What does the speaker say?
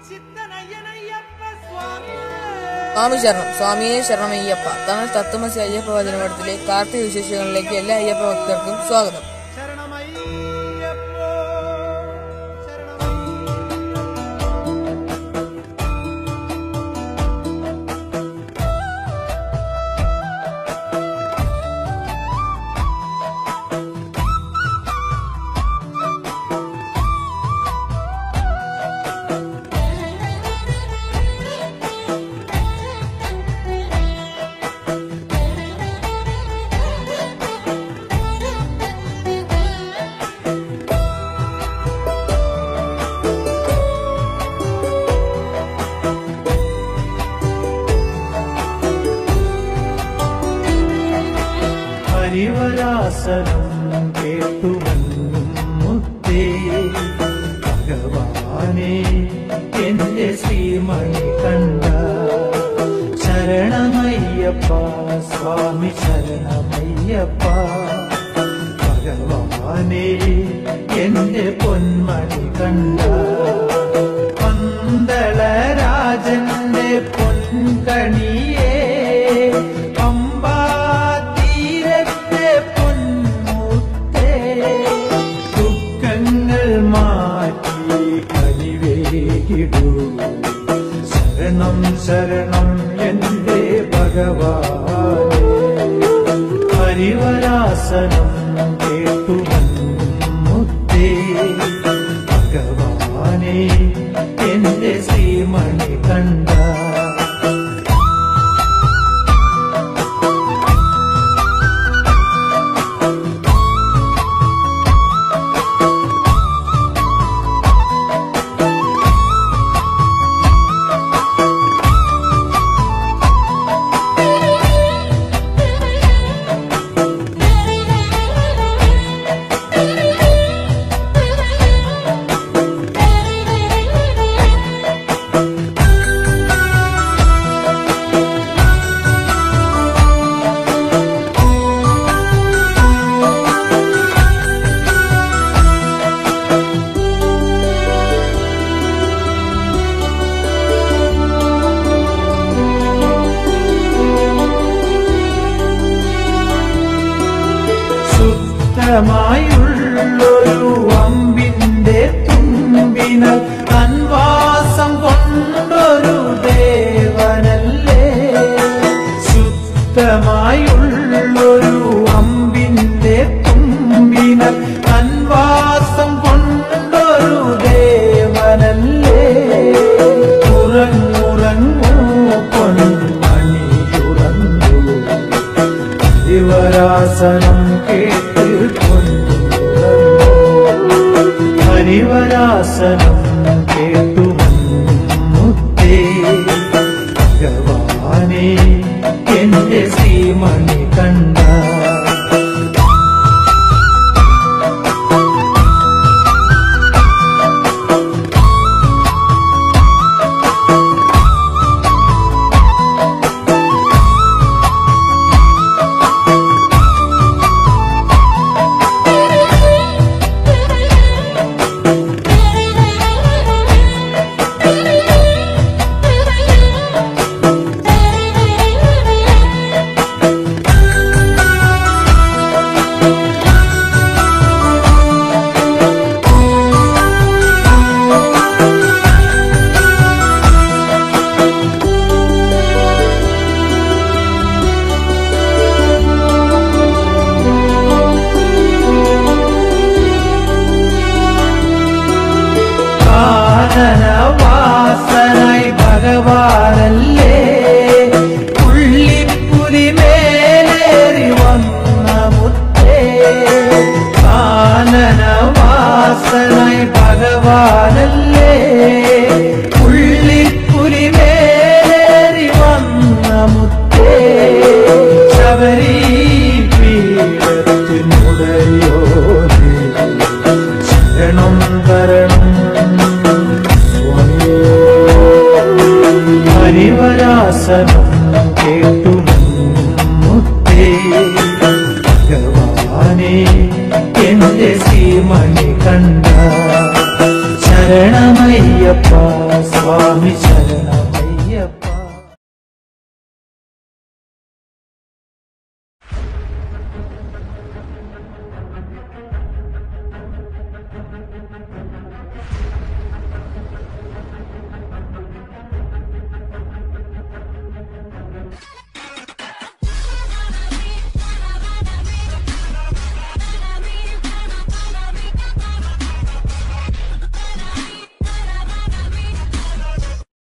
സ്വാമി ശരണം സ്വാമിയെ ശരണം അയ്യപ്പ തമിഴ് തത്വമസി അയ്യപ്പ വചനപടത്തിലെ കാർത്തിക വിശേഷങ്ങളിലേക്ക് എല്ലാ അയ്യപ്പ ഭക്തർക്കും സ്വാഗതം ഹരിവരാസനം കേട്ടുമന്നും മുത്തേ ഭഗവാനെ എന്റെ ശ്രീമണി കണ്ട ശരണമയ്യപ്പ സ്വാമി ശരണമയ്യപ്പ ഭഗവാനെ എന്റെ പൊന്മണി കണ്ട പന്തളരാജന്റെ പൊൻകണിയേ പമ്പാ തീരത്തെ പൊന്മുത്തേ ദുഃഖങ്ങൾ മാറ്റി കലിവേകിടൂ ശരണം ശരണം എന്റെ ഭഗവാനെ ഹരിവരാസനം കേട്ടു മുത്തേ ഭഗവാനെ എന്റെ ശ്രീമണി കണ്ട ശുദ്ധമായുള്ളൊരു അമ്പിന്റെ തുമ്പിനാൽ തൻവാസം കൊണ്ടൊരു ദേവനല്ലേ ശുദ്ധമായുള്ളൊരു അമ്പിന്റെ തുമ്പിനാൽ തൻവാസം കൊണ്ടൊരു ദേവനല്ലേ ഉറങ്ങുറങ്ങൂ പൊന്മണിയുറങ്ങൂ ഹരിവരാസനം കേട്ട് ഹരിവരാസനം കേട്ടു മുത്തേ ഭഗവാനെ എന്റെ ശ്രീമണി കണ്ട കാനനവാസനായി ഭഗവാനല്ലേ പുള്ളിപ്പുലി മേലേറി വന്ന മുത്തേ കാനനവാസനായി ഭഗവാനല്ലേ പുള്ളിപ്പുലി മേലേറി വന്ന മുത്തേ ശബരി പീഠത്തിനുടയോ ശരണം തരണം ഹരിവരാസനം കേട്ടു മുത്തേ ഭഗവാനെ എന്റെ ശ്രീമണി കണ്ട ശരണമയ്യപ്പ സ്വാമി ശരണം